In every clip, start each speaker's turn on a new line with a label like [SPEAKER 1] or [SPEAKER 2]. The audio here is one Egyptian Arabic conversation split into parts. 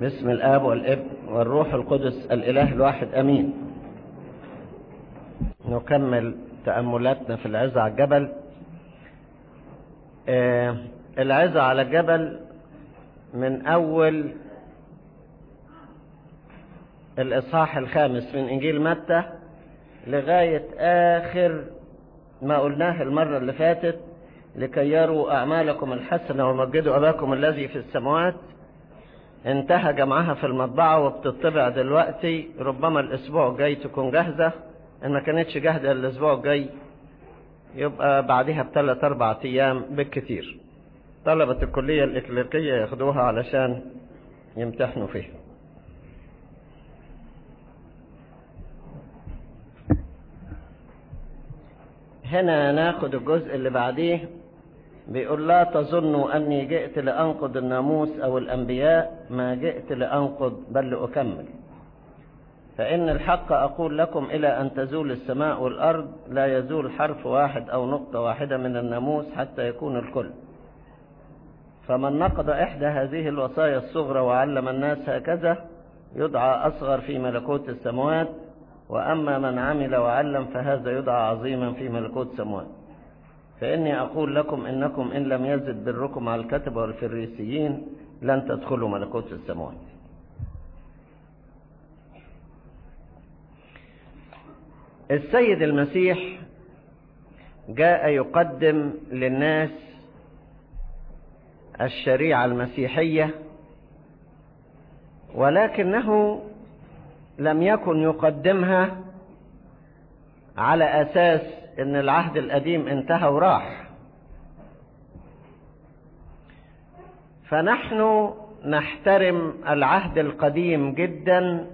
[SPEAKER 1] باسم الآب والابن والروح القدس الإله الواحد أمين نكمل تأملاتنا في العزة على الجبل آه العزة على الجبل من أول الإصحاح الخامس من إنجيل متى لغاية آخر ما قلناه المرة اللي فاتت لكي يروا أعمالكم الحسنة ومجدوا أباكم الذي في السماوات انتهى جمعها في المطبعة وبتطبع دلوقتي ربما الأسبوع الجاي تكون جاهزة إن ما كانتش جاهزة الأسبوع الجاي يبقى بعدها بثلاث أربع أيام بالكثير طلبة الكلية الإكليريكية ياخدوها علشان يمتحنوا فيها هنا ناخد الجزء اللي بعديه بيقول لا تظنوا أني جئت لأنقض الناموس أو الأنبياء ما جئت لأنقض بل لأكمل فإن الحق أقول لكم إلى أن تزول السماء والأرض لا يزول حرف واحد أو نقطة واحدة من الناموس حتى يكون الكل فمن نقض إحدى هذه الوصايا الصغرى وعلم الناس هكذا يدعى أصغر في ملكوت السماوات وأما من عمل وعلم فهذا يدعى عظيما في ملكوت السماوات فإني أقول لكم إنكم إن لم يزد بركم على الكتب والفريسيين لن تدخلوا ملكوت السماوات السيد المسيح جاء يقدم للناس الشريعة المسيحية ولكنه لم يكن يقدمها على أساس ان العهد القديم انتهى وراح فنحن نحترم العهد القديم جدا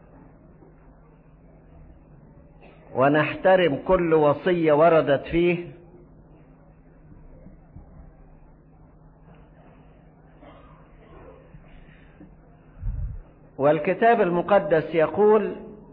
[SPEAKER 1] ونحترم كل وصية وردت فيه والكتاب المقدس يقول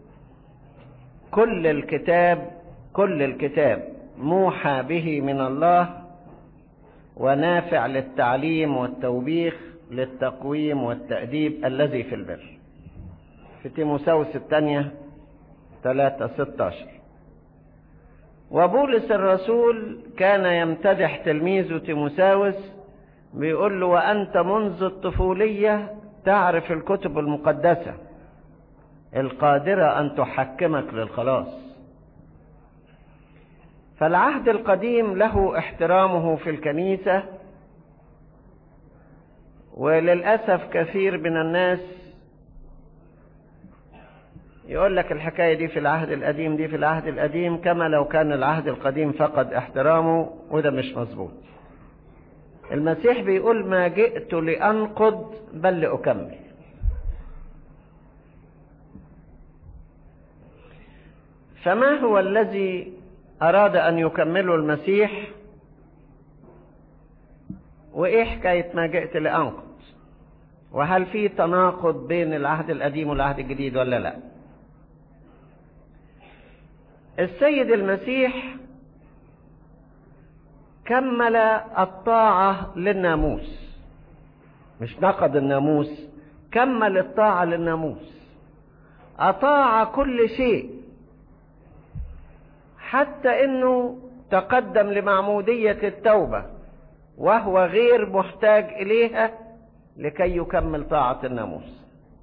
[SPEAKER 1] كل الكتاب كل الكتاب موحى به من الله ونافع للتعليم والتوبيخ للتقويم والتأديب الذي في البر في تيموساوس الثانية 3 16 وبولس الرسول كان يمتدح تلميذه تيموساوس بيقول له وأنت منذ الطفولية تعرف الكتب المقدسة القادرة أن تحكمك للخلاص فالعهد القديم له احترامه في الكنيسة وللأسف كثير من الناس يقول لك الحكاية دي في العهد القديم دي في العهد القديم كما لو كان العهد القديم فقد احترامه وده مش مظبوط المسيح بيقول ما جئت لأنقض بل لأكمل فما هو الذي أراد أن يكمله المسيح وإيه حكاية ما جئت لأنقض وهل في تناقض بين العهد القديم والعهد الجديد ولا لا السيد المسيح كمل الطاعة للناموس مش نقض الناموس كمل الطاعة للناموس أطاع كل شيء حتى انه تقدم لمعمودية التوبة وهو غير محتاج اليها لكي يكمل طاعة الناموس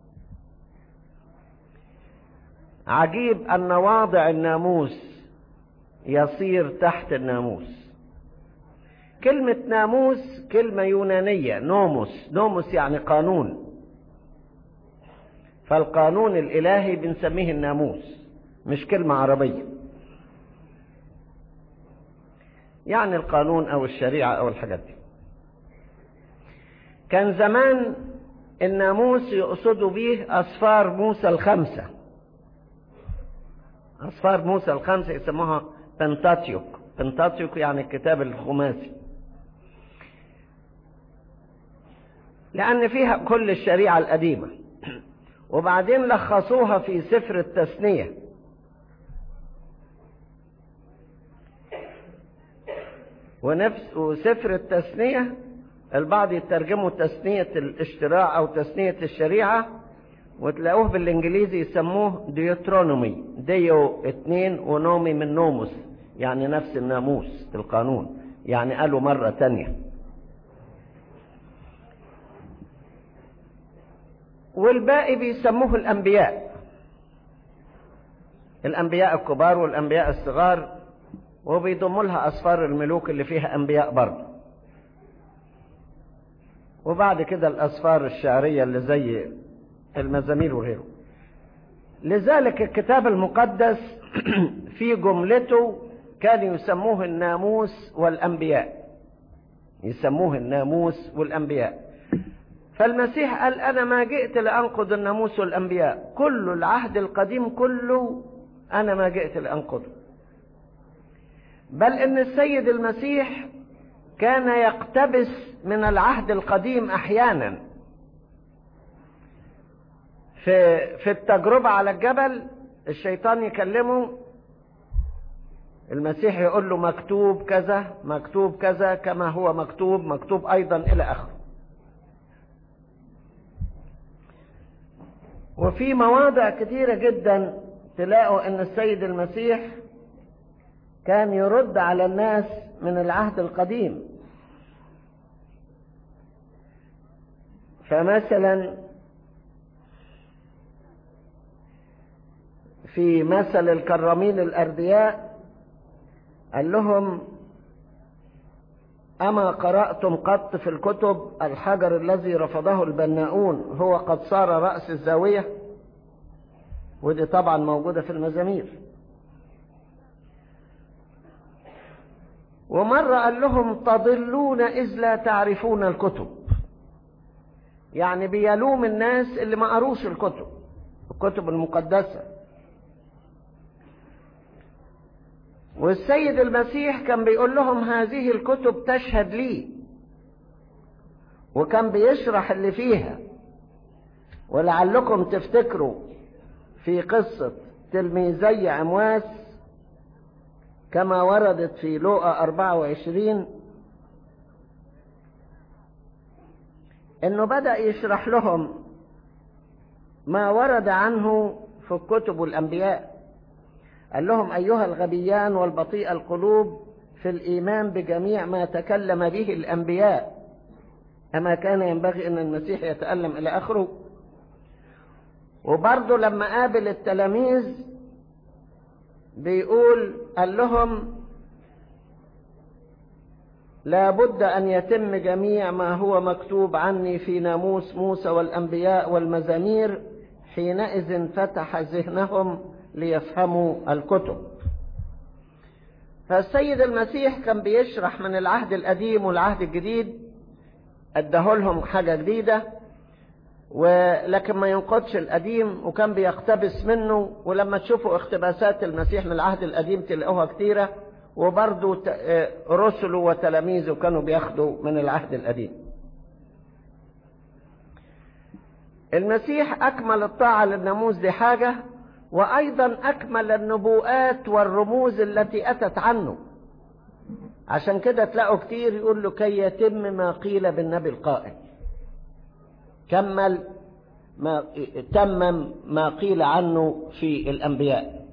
[SPEAKER 1] عجيب ان واضع الناموس يصير تحت الناموس كلمة ناموس كلمة يونانية نوموس نوموس يعني قانون فالقانون الإلهي بنسميه الناموس مش كلمة عربية يعني القانون أو الشريعة أو الحاجات دي كان زمان الناموس يقصدوا به أصفار موسى الخمسة أصفار موسى الخمسة يسموها بنتاتيوك بنتاتيوك يعني الكتاب الخماسي لأن فيها كل الشريعة القديمة وبعدين لخصوها في سفر التثنية ونفس وسفر التثنية البعض يترجموا تثنية الاشتراع أو تثنية الشريعة وتلاقوه بالإنجليزي يسموه ديوترونومي ديو اتنين ونومي من نوموس يعني نفس الناموس القانون يعني قالوا مرة تانية والباقي بيسموه الأنبياء الأنبياء الكبار والأنبياء الصغار وبيضموا لها أسفار الملوك اللي فيها أنبياء برضه وبعد كده الأسفار الشعرية اللي زي المزامير وغيره لذلك الكتاب المقدس في جملته كانوا يسموه الناموس والأنبياء يسموه الناموس والأنبياء فالمسيح قال أنا ما جئت لأنقض الناموس والأنبياء كل العهد القديم كله أنا ما جئت لأنقضه بل إن السيد المسيح كان يقتبس من العهد القديم أحيانا في في التجربة على الجبل الشيطان يكلمه المسيح يقول له مكتوب كذا مكتوب كذا كما هو مكتوب مكتوب أيضا إلى آخره وفي مواضع كثيرة جدا تلاقوا ان السيد المسيح كان يرد على الناس من العهد القديم فمثلا في مثل الكرامين الأردياء قال لهم أما قرأتم قط في الكتب الحجر الذي رفضه البناؤون هو قد صار رأس الزاوية ودي طبعا موجودة في المزامير ومرة قال لهم تضلون إذ لا تعرفون الكتب يعني بيلوم الناس اللي ما قروش الكتب الكتب المقدسة والسيد المسيح كان بيقول لهم هذه الكتب تشهد لي وكان بيشرح اللي فيها ولعلكم تفتكروا في قصة تلميذي عمواس كما وردت في لوقا 24 انه بدأ يشرح لهم ما ورد عنه في الكتب والانبياء قال لهم أيها الغبيان والبطيء القلوب في الإيمان بجميع ما تكلم به الأنبياء أما كان ينبغي أن المسيح يتألم إلى آخره وبرضه لما قابل التلاميذ بيقول قال لهم لا بد أن يتم جميع ما هو مكتوب عني في ناموس موسى والأنبياء والمزامير حينئذ فتح ذهنهم ليفهموا الكتب فالسيد المسيح كان بيشرح من العهد القديم والعهد الجديد ادهولهم حاجة جديدة ولكن ما ينقضش القديم وكان بيقتبس منه ولما تشوفوا اقتباسات المسيح من العهد القديم تلاقوها كتيرة وبرضه رسله وتلاميذه كانوا بياخدوا من العهد القديم المسيح أكمل الطاعة للناموس دي حاجة وأيضا أكمل النبوءات والرموز التي أتت عنه عشان كده تلاقوا كتير يقول له كي يتم ما قيل بالنبي القائل كمل ما تمم ما قيل عنه في الأنبياء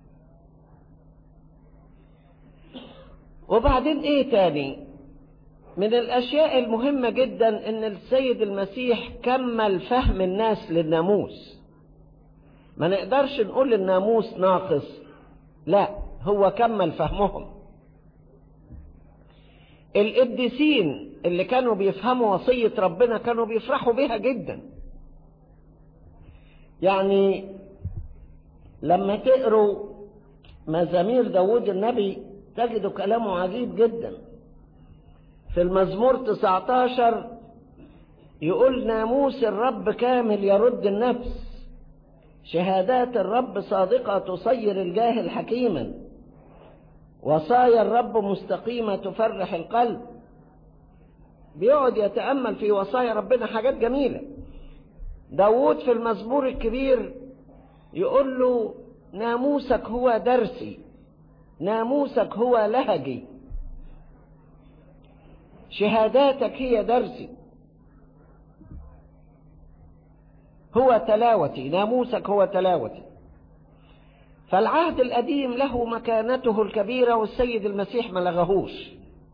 [SPEAKER 1] وبعدين ايه تاني من الاشياء المهمة جدا ان السيد المسيح كمل فهم الناس للناموس ما نقدرش نقول الناموس ناقص لا هو كمل فهمهم القديسين اللي كانوا بيفهموا وصية ربنا كانوا بيفرحوا بيها جدا يعني لما تقروا مزامير داود النبي تجدوا كلامه عجيب جدا في المزمور 19 يقول ناموس الرب كامل يرد النفس شهادات الرب صادقة تصير الجاهل حكيما وصايا الرب مستقيمة تفرح القلب بيقعد يتأمل في وصايا ربنا حاجات جميلة داود في المزمور الكبير يقول له ناموسك هو درسي ناموسك هو لهجي
[SPEAKER 2] شهاداتك هي درسي هو تلاوتي ناموسك هو تلاوتي فالعهد القديم له مكانته الكبيرة والسيد المسيح ما لغهوش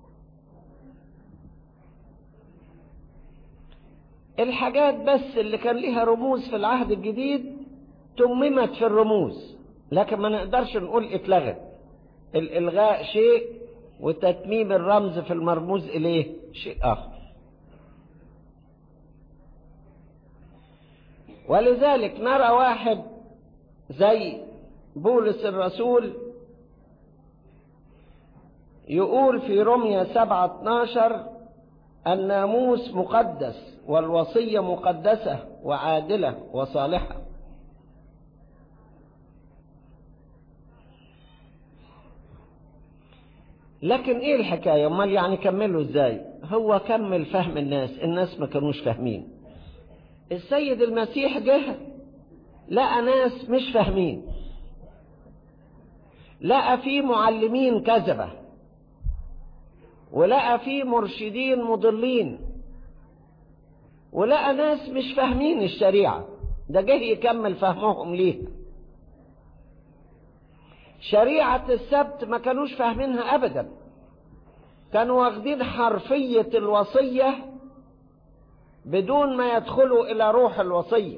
[SPEAKER 2] الحاجات بس اللي كان لها رموز في العهد الجديد تممت في الرموز لكن ما نقدرش نقول اتلغت الالغاء شيء وتتميم الرمز في المرموز اليه شيء اخر ولذلك نرى واحد زي بولس الرسول يقول في رمية سبعة اتناشر الناموس مقدس والوصية مقدسة وعادلة وصالحة لكن ايه الحكاية امال يعني كملوا ازاي هو كمل فهم الناس الناس ما كانوش فاهمين السيد المسيح جه لقى ناس مش فاهمين لقى في معلمين كذبة ولقى في مرشدين مضلين ولقى ناس مش فاهمين الشريعة ده جه يكمل فهمهم ليه شريعة السبت ما كانوش فاهمينها أبدا كانوا واخدين حرفية الوصية بدون ما يدخلوا إلى روح الوصية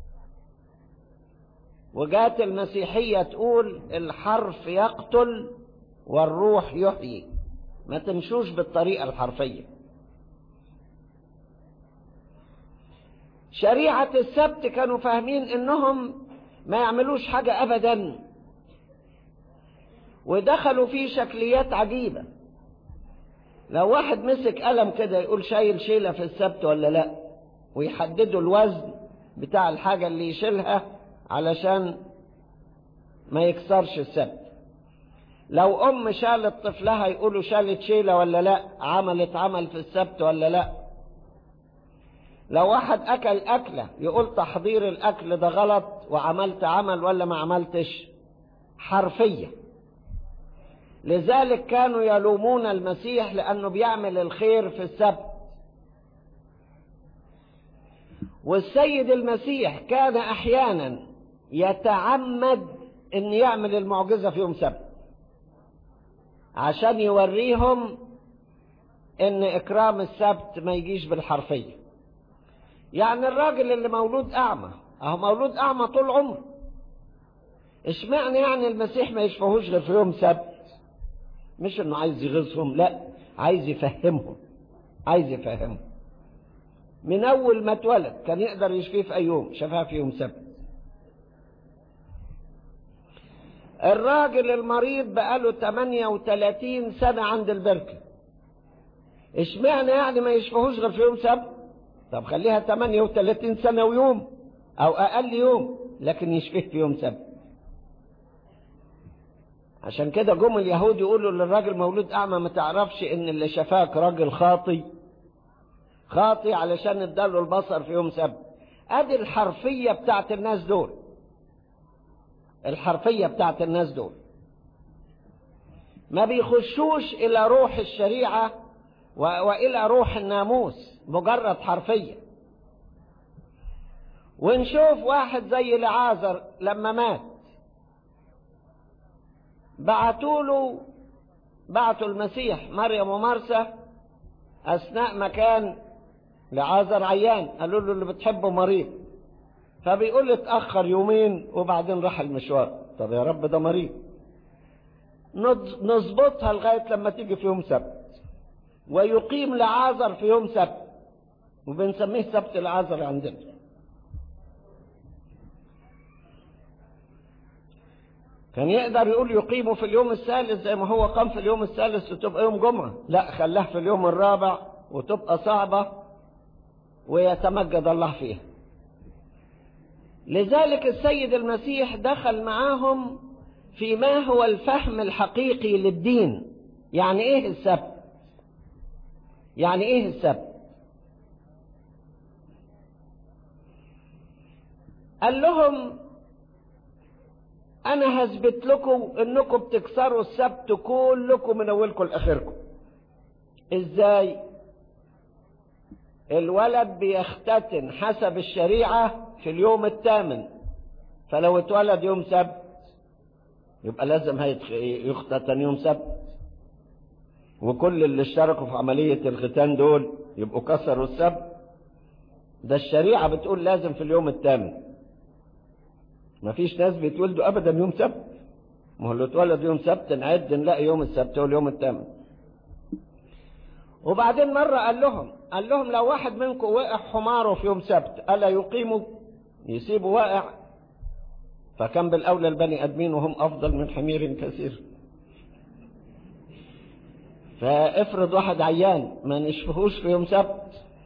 [SPEAKER 2] وجات المسيحية تقول الحرف يقتل والروح يحيي ما تمشوش بالطريقة الحرفية شريعة السبت كانوا فاهمين انهم ما يعملوش حاجة ابدا ودخلوا في شكليات عجيبة لو واحد مسك قلم كده يقول شايل شيلة في السبت ولا لا ويحددوا الوزن بتاع الحاجة اللي يشيلها علشان ما يكسرش السبت لو ام شالت طفلها يقولوا شالت شيلة ولا لا عملت عمل في السبت ولا لا لو واحد اكل اكلة يقول تحضير الاكل ده غلط وعملت عمل ولا ما عملتش حرفية لذلك كانوا يلومون المسيح لانه بيعمل الخير في السبت والسيد المسيح كان احيانا يتعمد ان يعمل المعجزة في يوم سبت عشان يوريهم ان اكرام السبت ما يجيش بالحرفية يعني الراجل اللي مولود اعمى اهو مولود اعمى طول عمره اشمعنى يعني المسيح ما يشفهوش غير في يوم سبت مش انه عايز يغيظهم لا عايز يفهمهم عايز يفهمهم من اول ما اتولد كان يقدر يشفيه في اي يوم شفاه في يوم سبت الراجل المريض بقاله 38 سنة عند البركة اشمعنى يعني ما يشفهوش غير في يوم سبت طب خليها 38 سنة ويوم او اقل يوم لكن يشفيه في يوم سبت عشان كده جم اليهود يقولوا للراجل مولود اعمى ما تعرفش ان اللي شفاك راجل خاطي خاطي علشان اداله البصر في يوم سبت ادي الحرفية بتاعت الناس دول الحرفية بتاعت الناس دول ما بيخشوش الى روح الشريعة والى روح الناموس مجرد حرفية ونشوف واحد زي لعازر لما مات بعتوا له بعتوا المسيح مريم ومرسى اثناء ما كان لعازر عيان قالوا له اللي بتحبه مريض فبيقول اتاخر يومين وبعدين راح المشوار طب يا رب ده مريض نظبطها لغايه لما تيجي في يوم سبت ويقيم لعازر في يوم سبت وبنسميه سبت العازر عندنا كان يقدر يقول يقيمه في اليوم الثالث زي ما هو قام في اليوم الثالث وتبقى يوم جمعة لا خلاه في اليوم الرابع وتبقى صعبة ويتمجد الله فيها لذلك السيد المسيح دخل معاهم في ما هو الفهم الحقيقي للدين يعني ايه السبت يعني ايه السبت قال لهم انا هثبت لكم انكم بتكسروا السبت كلكم من اولكم لاخركم ازاي الولد بيختتن حسب الشريعة في اليوم الثامن فلو اتولد يوم سبت يبقى لازم يختتن يوم سبت وكل اللي اشتركوا في عملية الختان دول يبقوا كسروا السبت ده الشريعة بتقول لازم في اليوم الثامن مفيش ناس بيتولدوا ابدا يوم سبت ما هو اللي اتولد يوم سبت نعد نلاقي يوم السبت هو اليوم الثامن وبعدين مرة قال لهم قال لهم لو واحد منكم وقع حماره في يوم سبت ألا يقيموا يسيبه واقع فكان بالأولى البني أدمين وهم أفضل من حمير كثير فافرض واحد عيان ما نشفهوش في يوم سبت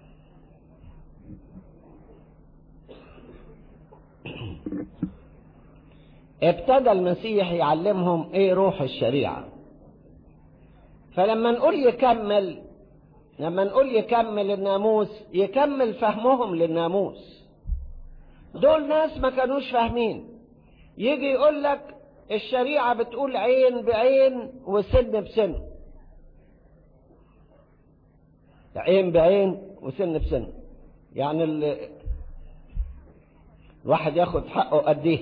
[SPEAKER 2] ابتدى المسيح يعلمهم ايه روح الشريعة فلما نقول يكمل لما نقول يكمل الناموس يكمل فهمهم للناموس دول ناس ما كانوش فاهمين يجي يقول لك الشريعة بتقول عين بعين وسن بسن عين بعين وسن بسن يعني ال... الواحد ياخد حقه قد ايه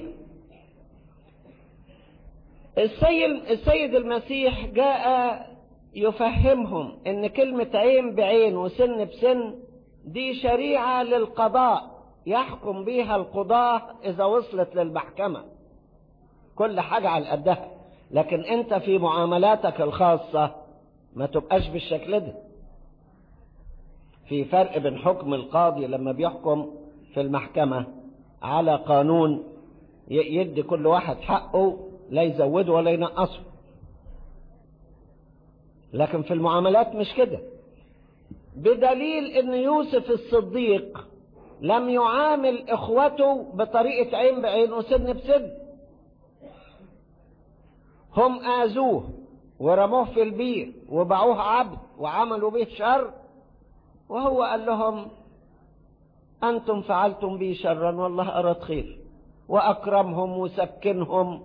[SPEAKER 2] السيد السيد المسيح جاء يفهمهم ان كلمة عين بعين وسن بسن دي شريعة للقضاء يحكم بيها القضاة اذا وصلت للمحكمة كل حاجة على قدها لكن انت في معاملاتك الخاصة ما تبقاش بالشكل ده في فرق بين حكم القاضي لما بيحكم في المحكمة على قانون يدي كل واحد حقه لا يزوده ولا ينقصه لكن في المعاملات مش كده بدليل ان يوسف الصديق لم يعامل اخوته بطريقة عين بعين وسن بسن هم اذوه ورموه في البير وباعوه عبد وعملوا به شر وهو قال لهم انتم فعلتم بي شرا والله اراد خير واكرمهم وسكنهم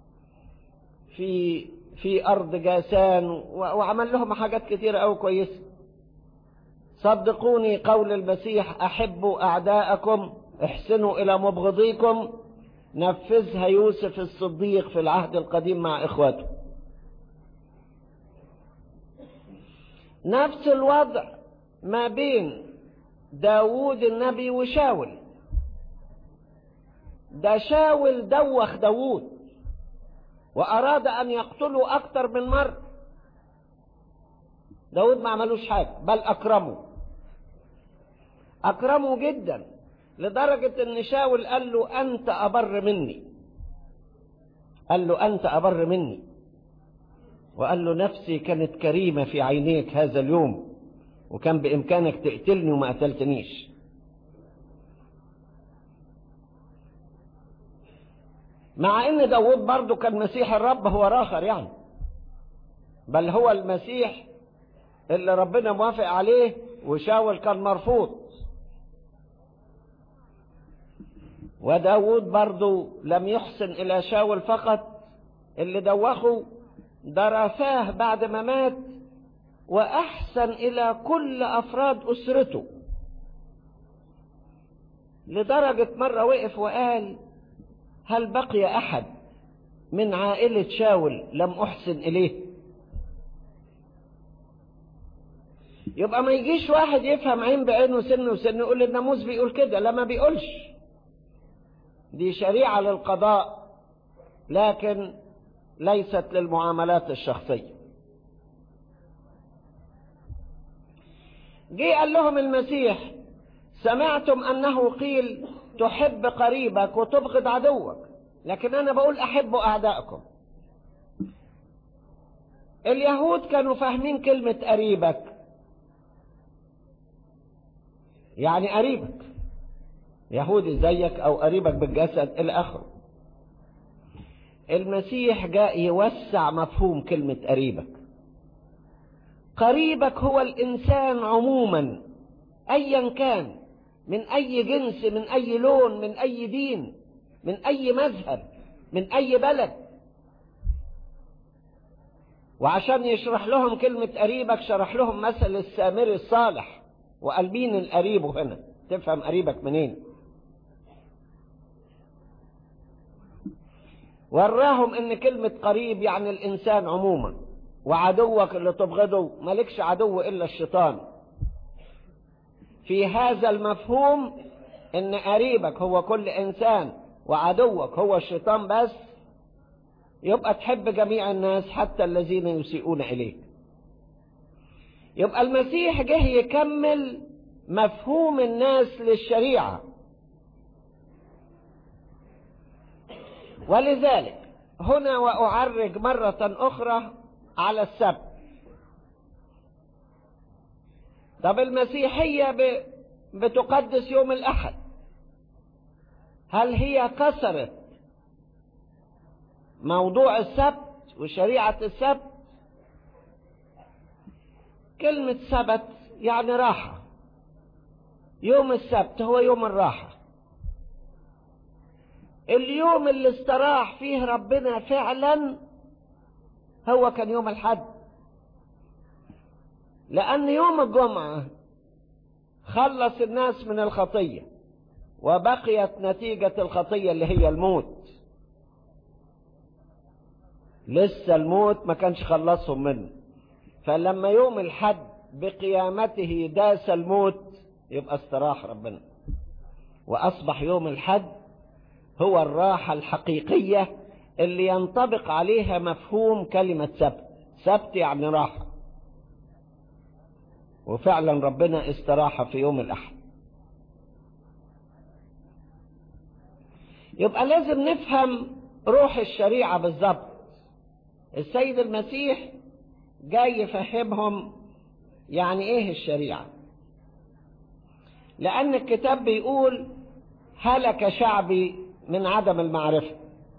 [SPEAKER 2] في في ارض جاسان وعمل لهم حاجات كتيرة او كويسة صدقوني قول المسيح احبوا اعداءكم احسنوا الى مبغضيكم نفذها يوسف الصديق في العهد القديم مع اخواته نفس الوضع ما بين داوود النبي وشاول ده شاول دوخ داوود وأراد أن يقتله أكثر من مرة داود ما عملوش حاجة بل أكرمه أكرمه جدا لدرجة أن شاول قال له أنت أبر مني قال له أنت أبر مني وقال له نفسي كانت كريمة في عينيك هذا اليوم وكان بإمكانك تقتلني وما قتلتنيش مع ان داود برضه كان مسيح الرب هو راخر يعني بل هو المسيح اللي ربنا موافق عليه وشاول كان مرفوض وداود برضه لم يحسن الى شاول فقط اللي دوخه درساه بعد ما مات واحسن الى كل افراد اسرته لدرجة مرة وقف وقال هل بقي أحد من عائلة شاول لم أحسن إليه يبقى ما يجيش واحد يفهم عين بعين وسن وسن يقول الناموس بيقول كده لا ما بيقولش دي شريعة للقضاء لكن ليست للمعاملات الشخصية جه قال لهم المسيح سمعتم أنه قيل تحب قريبك وتبغض عدوك لكن أنا بقول أحبوا أعدائكم اليهود كانوا فاهمين كلمة قريبك يعني قريبك يهودي زيك أو قريبك بالجسد إلى آخره المسيح جاء يوسع مفهوم كلمة قريبك قريبك هو الإنسان عموما أيا كان من أي جنس من أي لون من أي دين من أي مذهب من أي بلد وعشان يشرح لهم كلمة قريبك شرح لهم مثل السامري الصالح وقال مين القريب هنا تفهم قريبك منين وراهم ان كلمة قريب يعني الانسان عموما وعدوك اللي تبغضه مالكش عدو الا الشيطان في هذا المفهوم ان قريبك هو كل انسان وعدوك هو الشيطان بس يبقى تحب جميع الناس حتى الذين يسيئون اليك يبقى المسيح جه يكمل مفهوم الناس للشريعه ولذلك هنا واعرج مره اخرى على السبت طب المسيحيه بتقدس يوم الاحد هل هي كسرت موضوع السبت وشريعه السبت كلمه سبت يعني راحه يوم السبت هو يوم الراحه اليوم اللي استراح فيه ربنا فعلا هو كان يوم الحد لأن يوم الجمعة خلص الناس من الخطية وبقيت نتيجة الخطية اللي هي الموت لسه الموت ما كانش خلصهم منه فلما يوم الحد بقيامته داس الموت يبقى استراح ربنا وأصبح يوم الحد هو الراحة الحقيقية اللي ينطبق عليها مفهوم كلمة سبت سبت يعني راحة وفعلا ربنا استراح في يوم الأحد يبقى لازم نفهم روح الشريعة بالظبط السيد المسيح جاي يفهمهم يعني ايه الشريعة لأن الكتاب بيقول هلك شعبي من عدم المعرفة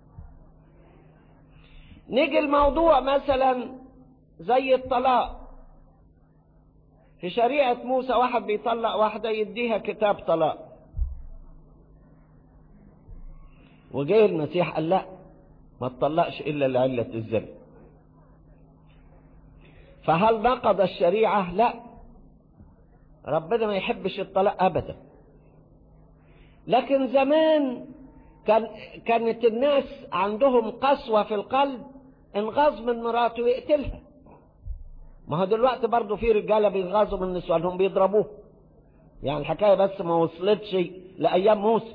[SPEAKER 2] نيجي الموضوع مثلا زي الطلاق في شريعة موسى واحد بيطلق واحدة يديها كتاب طلاق وجاي المسيح قال لا ما تطلقش إلا لعلة الزنا فهل نقض الشريعة لا ربنا ما يحبش الطلاق أبدا لكن زمان كان كانت الناس عندهم قسوة في القلب انغاظ من مراته يقتلها ما هو دلوقتي برضه في رجاله بينغاظوا من نسوانهم بيضربوه يعني الحكايه بس ما وصلتش لايام موسى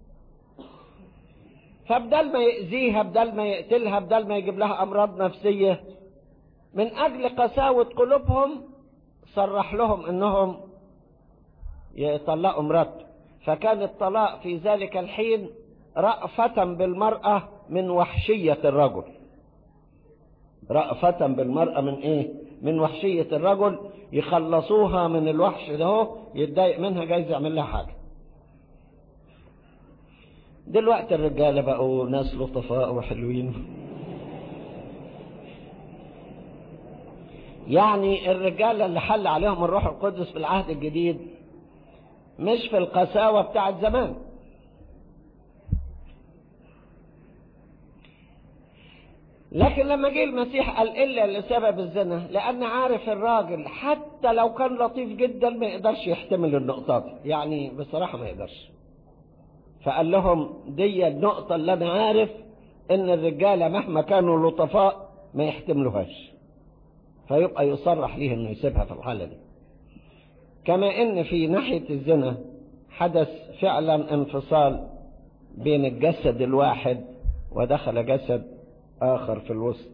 [SPEAKER 2] فبدل ما يأذيها بدل ما يقتلها بدل ما يجيب لها امراض نفسيه من اجل قساوه قلوبهم صرح لهم انهم يطلقوا مراته فكان الطلاق في ذلك الحين رأفة بالمرأة من وحشية الرجل رأفة بالمرأة من ايه من وحشية الرجل يخلصوها من الوحش ده يتضايق منها جايز يعمل لها حاجة دلوقتي الرجالة بقوا ناس لطفاء وحلوين يعني الرجالة اللي حل عليهم الروح القدس في العهد الجديد مش في القساوة بتاعت زمان لكن لما جه المسيح قال إلا لسبب الزنا لأن عارف الراجل حتى لو كان لطيف جدا ما يقدرش يحتمل النقطة دي يعني بصراحة ما يقدرش فقال لهم دي النقطة اللي أنا عارف إن الرجالة مهما كانوا لطفاء ما يحتملوهاش فيبقى يصرح ليه إنه يسيبها في الحالة دي كما إن في ناحية الزنا حدث فعلا انفصال بين الجسد الواحد ودخل جسد آخر في الوسط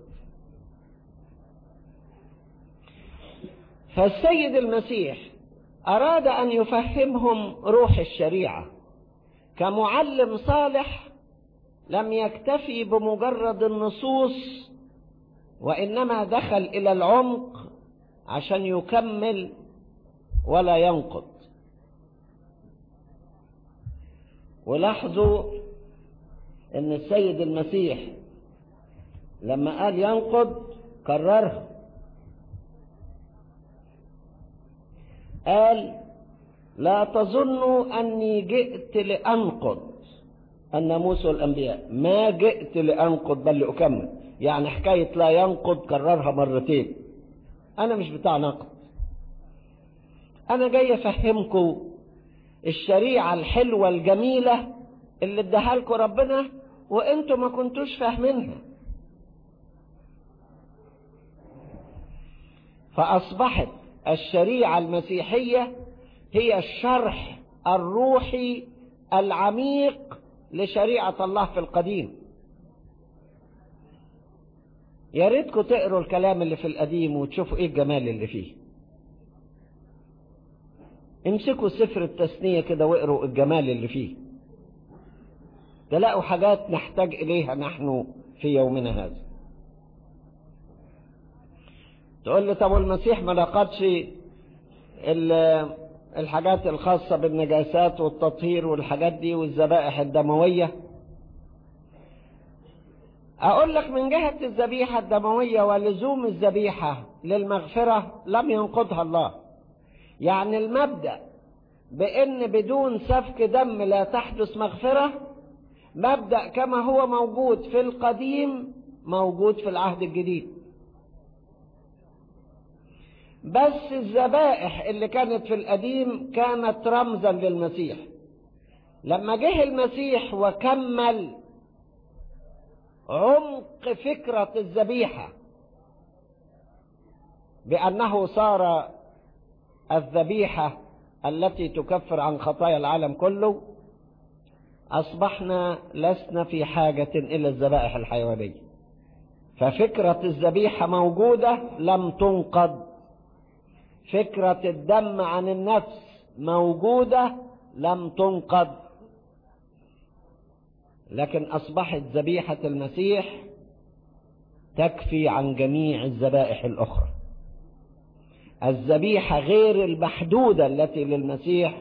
[SPEAKER 2] فالسيد المسيح أراد أن يفهمهم روح الشريعة كمعلم صالح لم يكتفي بمجرد النصوص وإنما دخل إلى العمق عشان يكمل ولا ينقض ولاحظوا ان السيد المسيح لما قال ينقض كررها قال لا تظنوا أني جئت لأنقض الناموس والأنبياء ما جئت لأنقض بل لأكمل يعني حكاية لا ينقض كررها مرتين أنا مش بتاع نقد أنا جاي أفهمكم الشريعة الحلوة الجميلة اللي اداها لكم ربنا وانتم ما كنتوش فاهمينها فأصبحت الشريعة المسيحية هي الشرح الروحي العميق لشريعة الله في القديم يا ريتكم تقروا الكلام اللي في القديم وتشوفوا ايه الجمال اللي فيه امسكوا سفر التثنية كده واقروا الجمال اللي فيه تلاقوا حاجات نحتاج إليها نحن في يومنا هذا تقول لي طب المسيح ما نقضش الحاجات الخاصة بالنجاسات والتطهير والحاجات دي والذبائح الدموية أقول لك من جهة الذبيحة الدموية ولزوم الذبيحة للمغفرة لم ينقضها الله يعني المبدأ بأن بدون سفك دم لا تحدث مغفرة مبدأ كما هو موجود في القديم موجود في العهد الجديد بس الذبائح اللي كانت في القديم كانت رمزا للمسيح لما جه المسيح وكمل عمق فكرة الذبيحة بأنه صار الذبيحة التي تكفر عن خطايا العالم كله أصبحنا لسنا في حاجة إلى الذبائح الحيوانية ففكرة الذبيحة موجودة لم تنقض فكرة الدم عن النفس موجودة لم تنقض لكن أصبحت ذبيحة المسيح تكفي عن جميع الذبائح الأخرى الذبيحة غير المحدودة التي للمسيح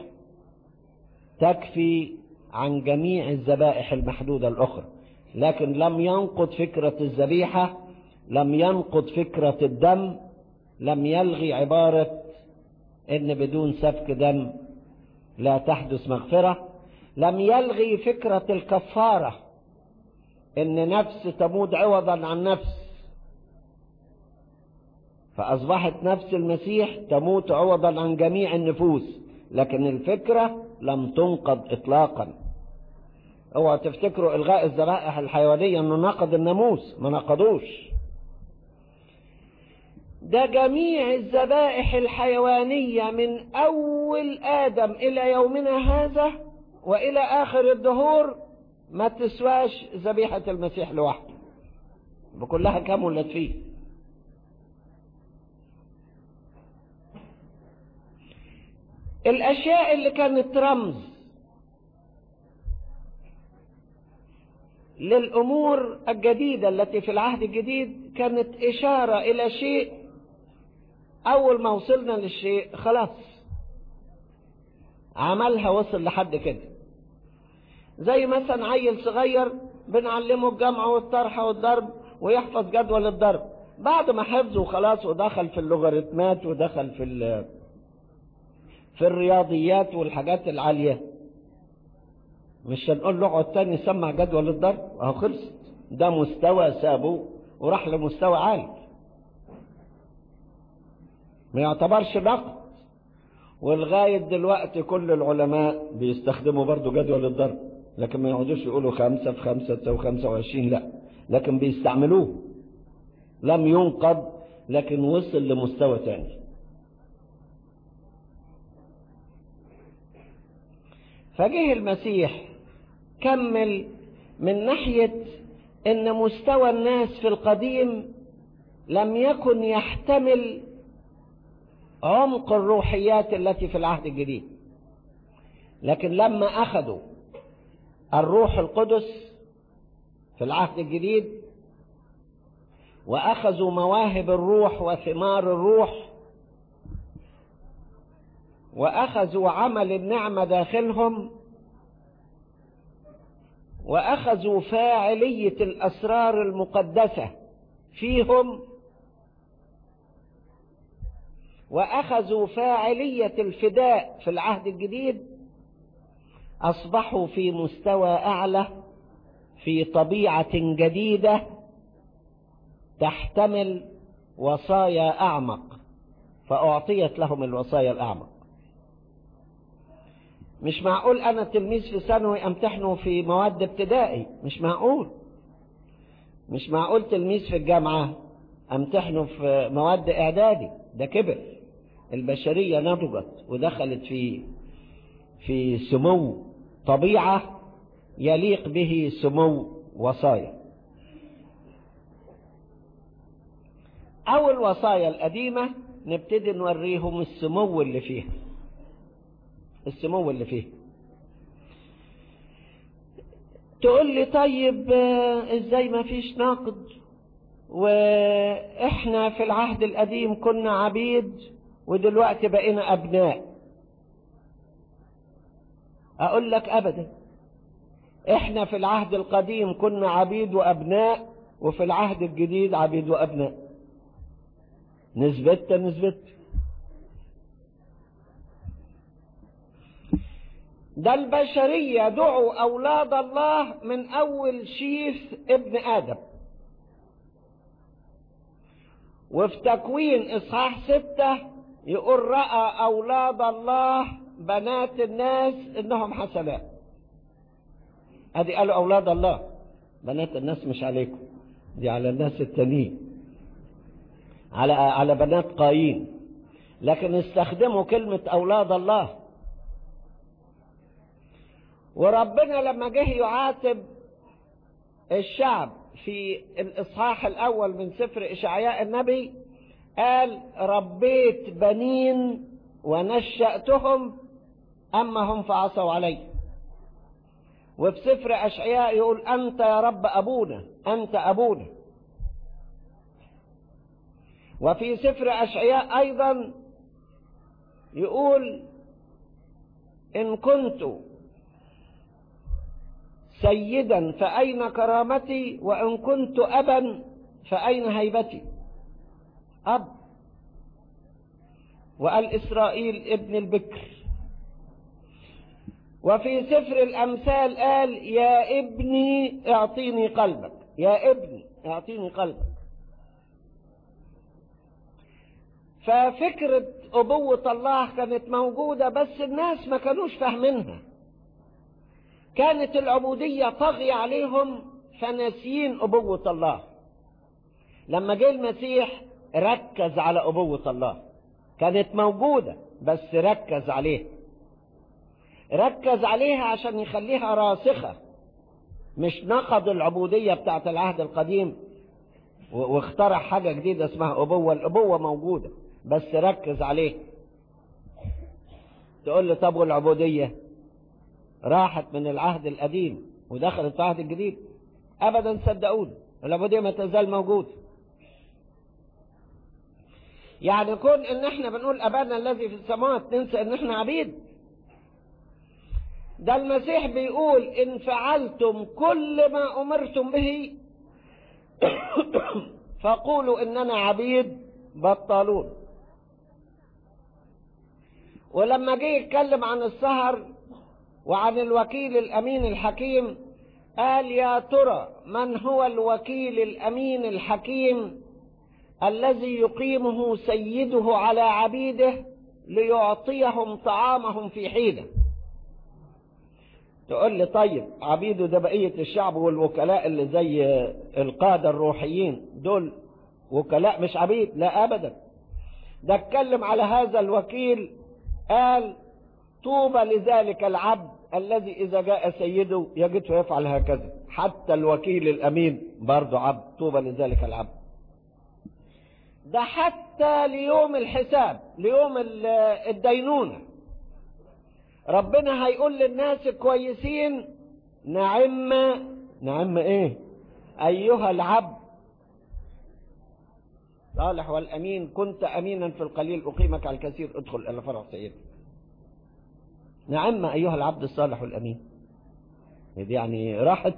[SPEAKER 2] تكفي عن جميع الذبائح المحدودة الأخرى لكن لم ينقض فكرة الذبيحة لم ينقض فكرة الدم لم يلغي عبارة إن بدون سفك دم لا تحدث مغفرة لم يلغي فكرة الكفارة إن نفس تموت عوضا عن نفس فأصبحت نفس المسيح تموت عوضا عن جميع النفوس لكن الفكرة لم تنقض إطلاقا اوعى تفتكروا إلغاء الذبائح الحيوانية أنه نقض الناموس ما نقضوش ده جميع الذبائح الحيوانية من أول آدم إلى يومنا هذا وإلى آخر الدهور ما تسواش ذبيحة المسيح لوحده بكلها كملت فيه الأشياء اللي كانت رمز للأمور الجديدة التي في العهد الجديد كانت إشارة إلى شيء أول ما وصلنا للشيء خلاص عملها وصل لحد كده زي مثلا عيل صغير بنعلمه الجمع والطرح والضرب ويحفظ جدول الضرب بعد ما حفظه خلاص ودخل في اللوغاريتمات ودخل في في الرياضيات والحاجات العالية مش هنقول له اقعد تاني سمع جدول الضرب اهو خلص ده مستوى سابه وراح لمستوى عالي ما يعتبرش نقد ولغاية دلوقتي كل العلماء بيستخدموا برضو جدول الضرب لكن ما يقعدوش يقولوا خمسة في خمسة تساوي خمسة وعشرين لا لكن بيستعملوه لم ينقض لكن وصل لمستوى تاني فجه المسيح كمل من ناحية ان مستوى الناس في القديم لم يكن يحتمل عمق الروحيات التي في العهد الجديد لكن لما اخذوا الروح القدس في العهد الجديد واخذوا مواهب الروح وثمار الروح واخذوا عمل النعمه داخلهم واخذوا فاعليه الاسرار المقدسه فيهم واخذوا فاعليه الفداء في العهد الجديد اصبحوا في مستوى اعلى في طبيعه جديده تحتمل وصايا اعمق فاعطيت لهم الوصايا الاعمق مش معقول انا تلميذ في ثانوي امتحنه في مواد ابتدائي مش معقول مش معقول تلميذ في الجامعة امتحنه في مواد اعدادي ده كبر البشرية نضجت ودخلت في في سمو طبيعة يليق به سمو وصايا أو الوصايا القديمة نبتدي نوريهم السمو اللي فيها السمو اللي فيها تقول لي طيب ازاي ما فيش نقد واحنا في العهد القديم كنا عبيد ودلوقتي بقينا ابناء اقول لك ابدا احنا في العهد القديم كنا عبيد وابناء وفي العهد الجديد عبيد وابناء نسبت نسبت ده البشرية دعوا أولاد الله من أول شيث ابن آدم وفي تكوين إصحاح ستة يقول رأى أولاد الله بنات الناس إنهم حسنات أدي قالوا أولاد الله بنات الناس مش عليكم دي على الناس التانيين على على بنات قايين لكن استخدموا كلمة أولاد الله وربنا لما جه يعاتب الشعب في الإصحاح الأول من سفر إشعياء النبي قال ربيت بنين ونشأتهم أما هم فعصوا علي وفي سفر أشعياء يقول أنت يا رب أبونا أنت أبونا وفي سفر أشعياء أيضا يقول إن كنت سيدا فأين كرامتي وإن كنت أبا فأين هيبتي أب وقال إسرائيل ابن البكر وفي سفر الأمثال قال يا ابني اعطيني قلبك يا ابني اعطيني قلبك ففكرة أبوة الله كانت موجودة بس الناس ما كانوش فاهمينها كانت العبودية طغي عليهم فناسيين أبوة الله لما جه المسيح ركز على أبوة الله كانت موجودة بس ركز عليها ركز عليها عشان يخليها راسخة مش نقض العبودية بتاعت العهد القديم واخترع حاجة جديدة اسمها أبوة الأبوة موجودة بس ركز عليه تقول لي طب والعبودية راحت من العهد القديم ودخلت في العهد الجديد ابدا صدقوني العبودية ما تزال موجودة يعني كون ان احنا بنقول ابانا الذي في السماوات ننسى ان احنا عبيد ده المسيح بيقول ان فعلتم كل ما امرتم به فقولوا اننا عبيد بطالون ولما جه يتكلم عن السهر وعن الوكيل الامين الحكيم قال يا ترى من هو الوكيل الامين الحكيم الذي يقيمه سيده على عبيده ليعطيهم طعامهم في حينه تقول لي طيب عبيده ده بقية الشعب والوكلاء اللي زي القادة الروحيين دول وكلاء مش عبيد لا أبدا ده اتكلم على هذا الوكيل قال طوبى لذلك العبد الذي إذا جاء سيده يجده يفعل هكذا حتى الوكيل الأمين برضه عبد طوبى لذلك العبد ده حتى ليوم الحساب ليوم الدينونة ربنا هيقول للناس الكويسين نعم نعم ايه ايها العبد صالح والامين كنت امينا في القليل اقيمك على الكثير ادخل الى فرح سيدك نعم ايها العبد الصالح الامين دي يعني راحت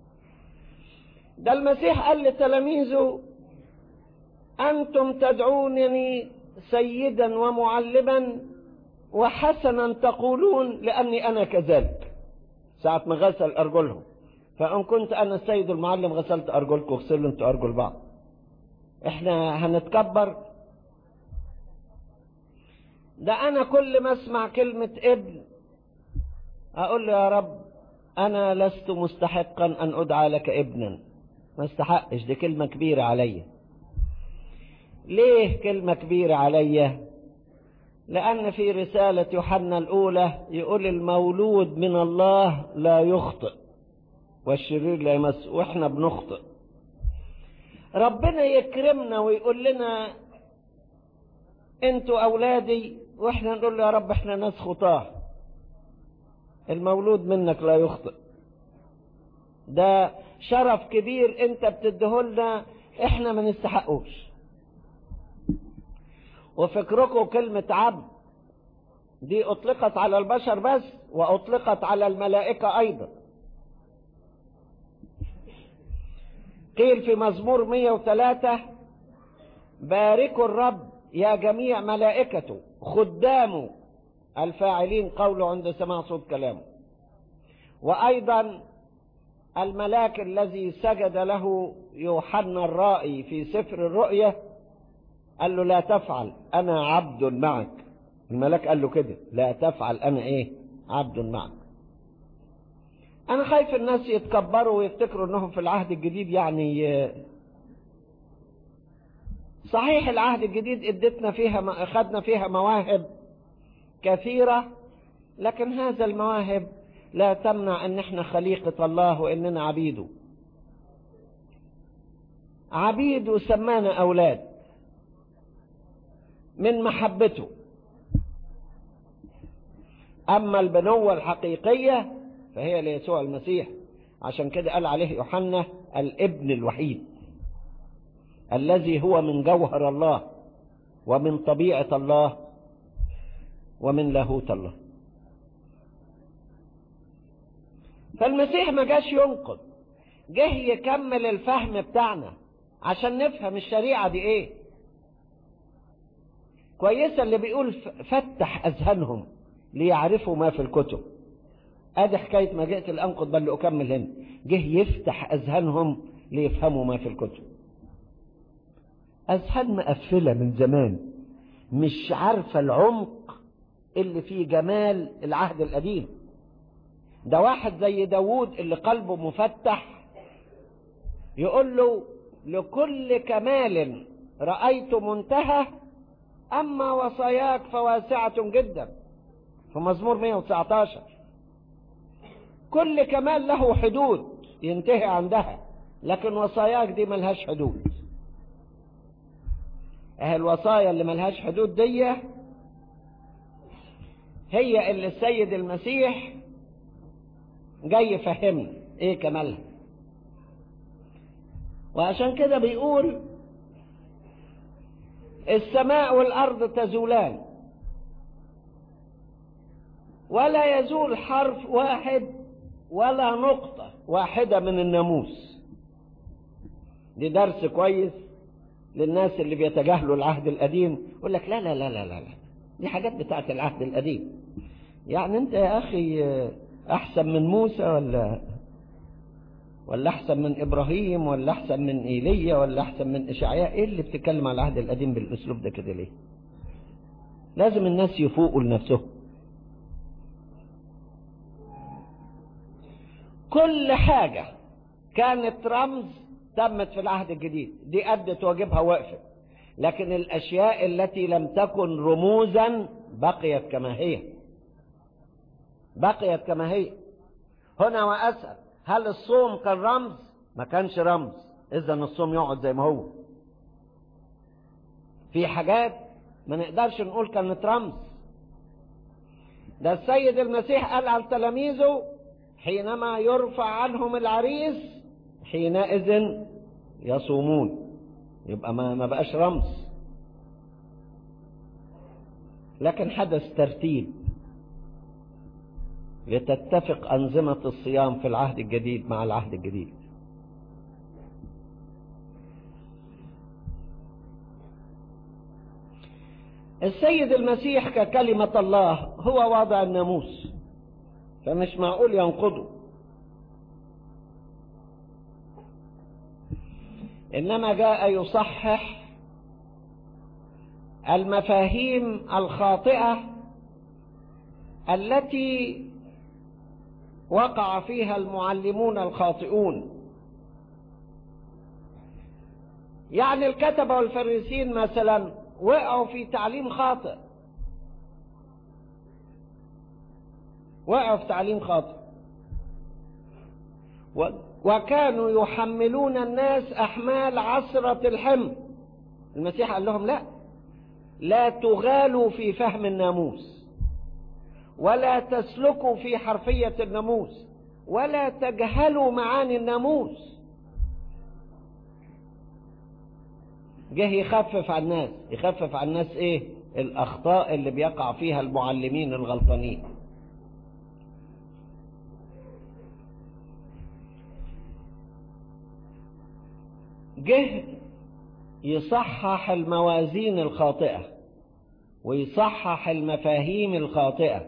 [SPEAKER 2] ده المسيح قال لتلاميذه انتم تدعونني سيدا ومعلما وحسنا تقولون لاني انا كذلك ساعة ما غسل ارجلهم فان كنت انا السيد المعلم غسلت ارجلكم وغسلوا انتوا ارجل بعض احنا هنتكبر ده انا كل ما اسمع كلمة ابن أقول له يا رب أنا لست مستحقا أن أدعى لك ابنا ما استحقش دي كلمة كبيرة عليا ليه كلمة كبيرة عليا لأن في رسالة يوحنا الأولى يقول المولود من الله لا يخطئ والشرير لا يمس وإحنا بنخطئ ربنا يكرمنا ويقول لنا انتوا أولادي وإحنا نقول له يا رب إحنا ناس خطاه المولود منك لا يخطئ ده شرف كبير انت بتديهولنا احنا ما نستحقوش وفكركم كلمة عبد دي اطلقت على البشر بس واطلقت على الملائكة ايضا قيل في مزمور 103 باركوا الرب يا جميع ملائكته خدامه الفاعلين قوله عند سماع صوت كلامه وأيضا الملاك الذي سجد له يوحنا الرائي في سفر الرؤية قال له لا تفعل أنا عبد معك الملاك قال له كده لا تفعل أنا إيه عبد معك أنا خايف الناس يتكبروا ويفتكروا أنهم في العهد الجديد يعني صحيح العهد الجديد ادتنا فيها أخذنا فيها مواهب كثيرة لكن هذا المواهب لا تمنع ان احنا خليقة الله واننا عبيده عبيد وسمانا اولاد من محبته اما البنوة الحقيقية فهي ليسوع المسيح عشان كده قال عليه يوحنا الابن الوحيد الذي هو من جوهر الله ومن طبيعة الله ومن لاهوت الله فالمسيح ما جاش ينقض جه يكمل الفهم بتاعنا عشان نفهم الشريعة دي ايه كويسة اللي بيقول فتح اذهانهم ليعرفوا ما في الكتب ادي حكاية ما جئت الانقض بل اكمل هنا جه يفتح اذهانهم ليفهموا ما في الكتب اذهان مقفلة من زمان مش عارفة العمق اللي فيه جمال العهد القديم ده واحد زي داوود اللي قلبه مفتح يقول له لكل كمال رأيت منتهى أما وصاياك فواسعة جدا في مزمور 119 كل كمال له حدود ينتهي عندها لكن وصاياك دي ملهاش حدود اهي الوصايا اللي ملهاش حدود دي هي اللي السيد المسيح جاي يفهمنا ايه كمالها وعشان كده بيقول السماء والارض تزولان ولا يزول حرف واحد ولا نقطة واحدة من الناموس دي درس كويس للناس اللي بيتجاهلوا العهد القديم يقول لك لا لا لا لا لا دي حاجات بتاعت العهد القديم يعني انت يا اخي احسن من موسى ولا ولا احسن من ابراهيم ولا احسن من ايليا ولا احسن من اشعياء ايه اللي بتتكلم على العهد القديم بالاسلوب ده كده ليه لازم الناس يفوقوا لنفسهم كل حاجة كانت رمز تمت في العهد الجديد دي أدت واجبها وقفت لكن الأشياء التي لم تكن رموزا بقيت كما هي بقيت كما هي هنا وأسأل هل الصوم كان رمز ما كانش رمز إذا الصوم يقعد زي ما هو في حاجات ما نقدرش نقول كانت رمز ده السيد المسيح قال على تلاميذه حينما يرفع عنهم العريس حينئذ يصومون يبقى ما ما بقاش رمز لكن حدث ترتيب لتتفق أنظمة الصيام في العهد الجديد مع العهد الجديد السيد المسيح ككلمة الله هو واضع الناموس فمش معقول ينقضه إنما جاء يصحح المفاهيم الخاطئة التي وقع فيها المعلمون الخاطئون يعني الكتبة والفريسين مثلا وقعوا في تعليم خاطئ وقعوا في تعليم خاطئ وكانوا يحملون الناس أحمال عسرة الحمل المسيح قال لهم لا لا تغالوا في فهم الناموس ولا تسلكوا في حرفية الناموس ولا تجهلوا معاني الناموس جه يخفف عن الناس يخفف عن الناس ايه الاخطاء اللي بيقع فيها المعلمين الغلطانين جه يصحح الموازين الخاطئة ويصحح المفاهيم الخاطئة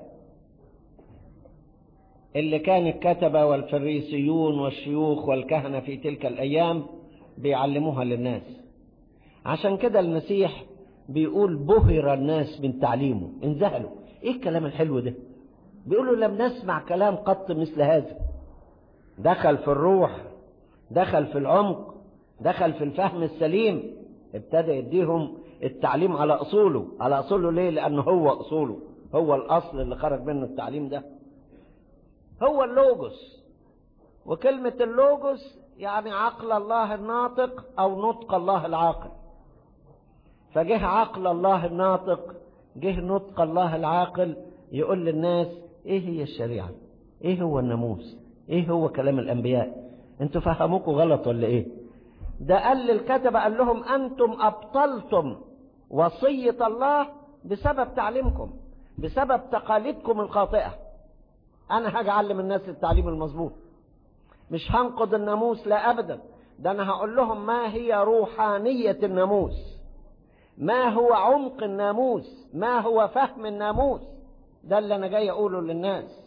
[SPEAKER 2] اللي كان الكتبة والفريسيون والشيوخ والكهنة في تلك الأيام بيعلموها للناس عشان كده المسيح بيقول بهر الناس من تعليمه انذهلوا ايه الكلام الحلو ده بيقولوا لم نسمع كلام قط مثل هذا دخل في الروح دخل في العمق دخل في الفهم السليم ابتدى يديهم التعليم على اصوله على اصوله ليه لانه هو اصوله هو الاصل اللي خرج منه التعليم ده هو اللوجوس وكلمة اللوجوس يعني عقل الله الناطق او نطق الله العاقل فجه عقل الله الناطق جه نطق الله العاقل يقول للناس ايه هي الشريعة ايه هو الناموس ايه هو كلام الانبياء انتوا فهموكوا غلط ولا ايه ده قال للكتبة قال لهم أنتم أبطلتم وصية الله بسبب تعليمكم بسبب تقاليدكم الخاطئة أنا هاجي أعلم الناس التعليم المظبوط مش هنقض الناموس لا أبدا ده أنا هقول لهم ما هي روحانية الناموس ما هو عمق الناموس ما هو فهم الناموس ده اللي أنا جاي أقوله للناس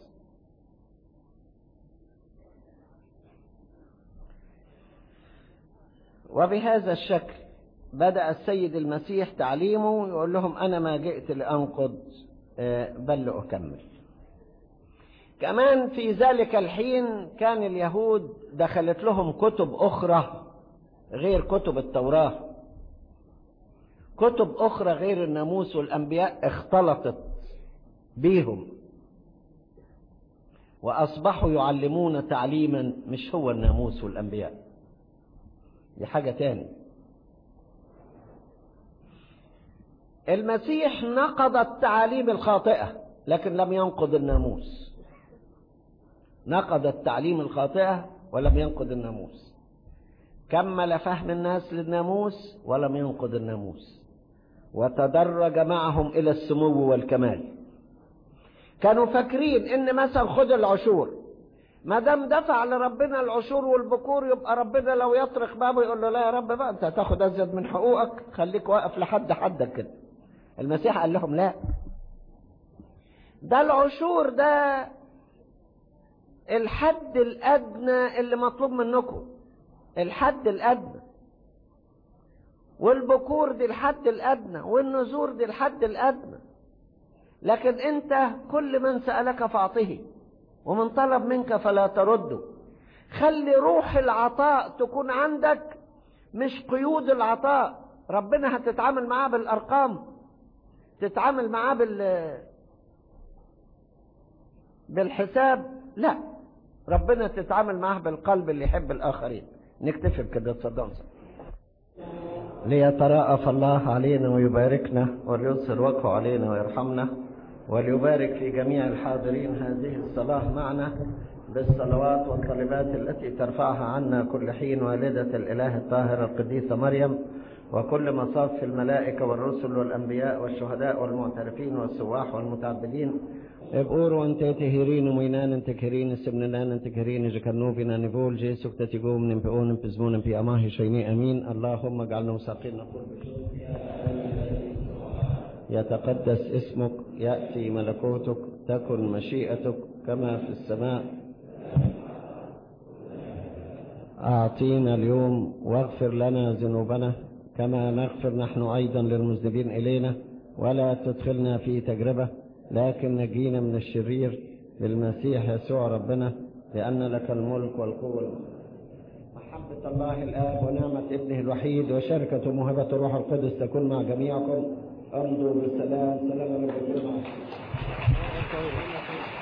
[SPEAKER 2] وبهذا الشكل بدأ السيد المسيح تعليمه يقول لهم أنا ما جئت لأنقض بل لأكمل كمان في ذلك الحين كان اليهود دخلت لهم كتب أخرى غير كتب التوراة كتب أخرى غير الناموس والأنبياء اختلطت بيهم وأصبحوا يعلمون تعليما مش هو الناموس والأنبياء دي حاجة تاني المسيح نقض التعاليم الخاطئة لكن لم ينقض الناموس نقض التعليم الخاطئة ولم ينقض الناموس كمل فهم الناس للناموس ولم ينقض الناموس وتدرج معهم إلى السمو والكمال كانوا فاكرين ان مثلا خد العشور ما دام دفع لربنا العشور والبكور يبقى ربنا لو يطرق بابه يقول له لا يا رب بقى انت هتاخد ازيد من حقوقك خليك واقف لحد حدك كده المسيح قال لهم لا ده العشور ده الحد الادنى اللي مطلوب منكم الحد الادنى والبكور دي الحد الادنى والنذور دي الحد الادنى لكن انت كل من سالك فاعطه ومن طلب منك فلا ترده خلي روح العطاء تكون عندك مش قيود العطاء ربنا هتتعامل معاه بالارقام تتعامل معاه بال بالحساب لا ربنا تتعامل معاه بالقلب اللي يحب الاخرين نكتفي بكده تصدقوا ليتراءف الله علينا ويباركنا وليظهر وجهه علينا ويرحمنا وليبارك في جميع الحاضرين هذه الصلاة معنا بالصلوات والطلبات التي ترفعها عنا كل حين والدة الإله الطاهرة القديسة مريم وكل مصاف الملائكة والرسل والأنبياء والشهداء والمعترفين والسواح والمتعبدين ابقور وانت تهيرين مينان انت كهرين سمنان انت كهرين جكنوبنا نقول جيسوك تتقوم نمبئون نمبزمون في أماه شيني أمين اللهم اجعلنا مساقين نقول يتقدس اسمك يأتي ملكوتك تكن مشيئتك كما في السماء أعطينا اليوم واغفر لنا ذنوبنا كما نغفر نحن أيضا للمذنبين إلينا ولا تدخلنا في تجربة لكن نجينا من الشرير بالمسيح يسوع ربنا لأن لك الملك والقوة محبة الله الآب ونعمة ابنه الوحيد وشركة موهبة الروح القدس تكون مع جميعكم أمضوا بالسلام سلام رب الجميع